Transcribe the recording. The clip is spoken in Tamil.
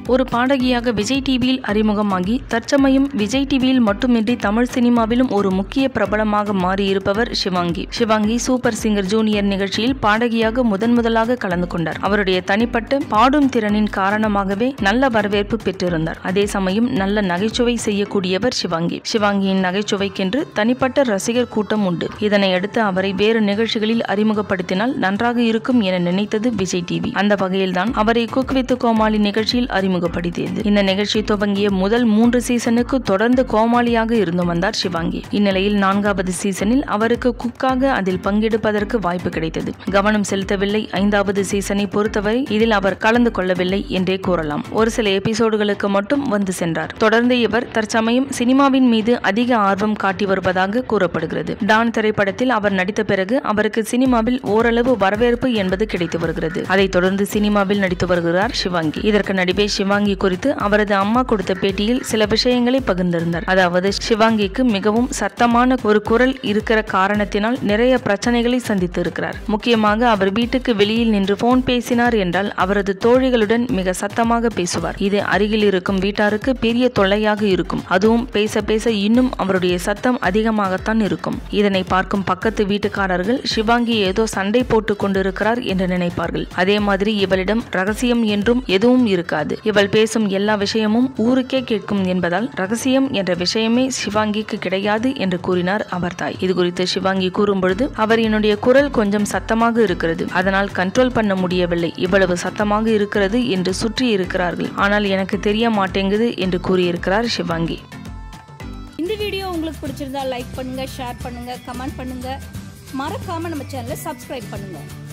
ஒரு பாடகியாக விஜய் டிவியில் அறிமுகமாகி தற்சமயம் விஜய் டிவியில் மட்டுமின்றி தமிழ் சினிமாவிலும் ஒரு முக்கிய பிரபலமாக மாறியிருப்பவர் Sivaangi Sivaangi super singer junior நிகழ்ச்சியில் பாடகியாக முதன் முதலாக கலந்து கொண்டார் அவருடைய தனிப்பட்ட பாடும் திறனின் காரணமாகவே நல்ல வரவேற்பு பெற்றிருந்தார் அதே சமயம் நல்ல நகைச்சுவை செய்யக்கூடியவர் சிவாங்கி சிவாங்கியின் நகைச்சுவைக்கென்று தனிப்பட்ட ரசிகர் கூட்டம் உண்டு இதனை அடுத்து அவரை வேறு நிகழ்ச்சிகளில் அறிமுகப்படுத்தினால் நன்றாக இருக்கும் என நினைத்தது விஜய் டிவி அந்த வகையில்தான் அவரை குக் வித் கோமாளி நிகழ்ச்சியில் அறிமுகப்படுத்தியது இந்த நிகழ்ச்சி துவங்கிய முதல் மூன்று சீசனுக்கு தொடர்ந்து கோமாளியாக இருந்து வந்தார் சிவாங்கி இந்நிலையில் நான்காவது சீசனில் அவருக்கு குக்காக அதில் பங்கெடுப்பதற்கு வாய்ப்பு கிடைத்தது கவனம் செலுத்தவில்லை ஐந்தாவது சீசனை பொறுத்தவரை இதில் அவர் கலந்து கொள்ளவில்லை என்றே கூறலாம் ஒரு சில எபிசோடுகளுக்கு மட்டும் வந்து சென்றார் தொடர்ந்து இவர் தற்சமயம் சினிமாவின் மீது அதிக ஆர்வம் காட்டி வருவதாக கூறப்படுகிறது டான் திரைப்படத்தில் அவர் நடித்த பிறகு அவருக்கு சினிமாவில் ஓரளவு வரவேற்பு என்பது கிடைத்து வருகிறது அதைத் தொடர்ந்து சினிமாவில் நடித்து வருகிறார் சிவாங்கி இதற்கு நடிகை சிவாங்கி குறித்து அவரது அம்மா கொடுத்த பேட்டியில் சில விஷயங்களை பகிர்ந்திருந்தார் அதாவது சிவாங்கிக்கு மிகவும் சத்தமான ஒரு குரல் இருக்கிற காரணத்தினால் நிறைய பிரச்சனைகளை சந்தித்து இருக்கிறார் முக்கியமாக அவர் வீட்டுக்கு வெளியில் நின்று போன் பேசினார் என்றால் அவரது தோழிகளுடன் மிக சத்தமாக பேசுவார் இது அருகில் இருக்கும் வீட்டாருக்கு பெரிய தொல்லையாக இருக்கும் அதுவும் பேச பேச இன்னும் அவருடைய சத்தம் அதிகமாகத்தான் இருக்கும் இதனை பார்க்கும் பக்கத்து வீட்டுக்காரர்கள் சிவாங்கி ஏதோ சண்டை போட்டுக் கொண்டிருக்கிறார் என்று நினைப்பார்கள் அதே மாதிரி இவளிடம் ரகசியம் என்றும் எதுவும் இருக்காது இவள் பேசும் எல்லா விஷயமும் ஊருக்கே கேட்கும் என்பதால் ரகசியம் என்ற விஷயமே சிவாங்கிக்கு கிடையாது என்று கூறினார் அவர் தாய் இது குறித்து சிவாங்கி கூறும்பொழுது அவர் என்னுடைய குரல் கொஞ்சம் சத்தமாக இருக்கிறது அதனால் கண்ட்ரோல் பண்ண முடியவில்லை இவ்வளவு சத்தமாக இருக்கிறது என்று சுற்றி இருக்கிறார்கள் ஆனால் எனக்கு தெரிய மாட்டேங்குது என்று கூறியிருக்கிறார் சிவாங்கி இந்த வீடியோ உங்களுக்கு பிடிச்சிருந்தா லைக் பண்ணுங்க ஷேர் பண்ணுங்க கமெண்ட் பண்ணுங்க மறக்காம நம்ம சேனலை சப்ஸ்கிரைப் பண்ணுங்க